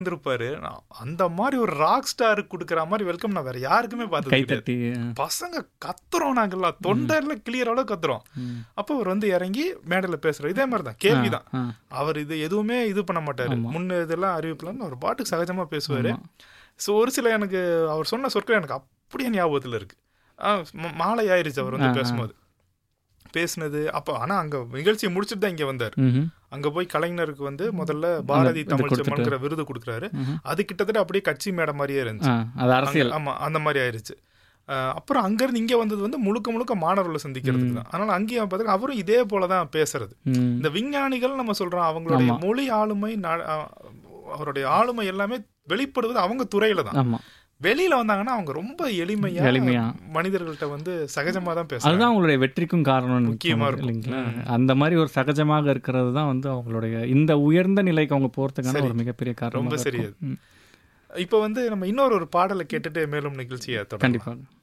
இருந்திருப்பாரு நான் அந்த மாதிரி ஒரு ராக் ஸ்டாருக்கு கொடுக்குற மாதிரி வெல்கம் நான் வேற யாருக்குமே பார்த்தது கிடையாது. கைத்தட்டி பசங்க கத்துறோம் நாங்கெல்லாம் தொண்டையில கிளியர் அளவு கத்துறோம் ம். அப்போ அவர் வந்து இறங்கி மேடையில பேசுறாரு இதே மாதிரி தான் கேள்விதான் ஆ, அவர் இது எதுவுமே இது பண்ண மாட்டாரு ஆமா. முன்ன இதெல்லாம் அறிவிப்புலன்னு ஒரு பாட்டுக்கு சகஜமா பேசுவாரு ஸோ ஒரு சில எனக்கு அவர் சொன்ன சொற்கள் எனக்கு அப்படியே ஞாபகத்துல இருக்கு ஆ, ம- மாலை ஆயிருச்சு அவர் வந்து ஆ, ஆ. பேசும்போது பேசுனது அப்போ ஆனா அங்க நிகழ்ச்சியை முடிச்சுட்டு தான் இங்க வந்தார் ம்ஹும். அங்க போய் கலைஞருக்கு வந்து முதல்ல பாரதி இது தமிழ் கொடுத்துட்டு. செம்மன்கிற விருது கொடுக்குறாரு ம்ஹும். அது கிட்டத்தட்ட அப்படியே கட்சி மேடை மாதிரியே இருந்துச்சு ஆ, அது அரசியல் அங்க- ஆமா அந்த மாதிரி ஆயிருச்சு அஹ் அப்புறம் அங்கிருந்து இங்க வந்தது வந்து முழுக்க முழுக்க மாணவர்களை சந்திக்கிறதுக்கு தான் அதனால அங்கேயும் பார்த்தீங்கன்னா அவரும் இதே போல தான் பேசுறது ம். இந்த விஞ்ஞானிகள் நம்ம சொல்றோம் அவங்களுடைய ஆமா. மொழி ஆளுமை நா- அஹ் அவருடைய ஆளுமை எல்லாமே வெளிப்படுவது அவங்க துறையில தான் ஆமா வெளியில வந்தாங்கன்னா அவங்க ரொம்ப எளிமையா எளிமையா. மனிதர்கள்ட்ட வந்து சகஜமா தான் பேசுறாங்க அதுதான் அவங்களுடைய வெற்றிக்கும் காரணம் முக்கியமா இருக்கும். இல்லைங்களா அந்த மாதிரி ஒரு சகஜமாக இருக்கிறது தான் வந்து அவங்களுடைய இந்த உயர்ந்த நிலைக்கு அவங்க போறதுக்கான சரி. ஒரு மிகப்பெரிய காரணம் ரொம்ப சரி அது. இப்ப வந்து நம்ம இன்னொரு ஒரு பாடலை கேட்டுட்டு மேலும் நிகழ்ச்சியை தொடரும் கண்டிப்பாக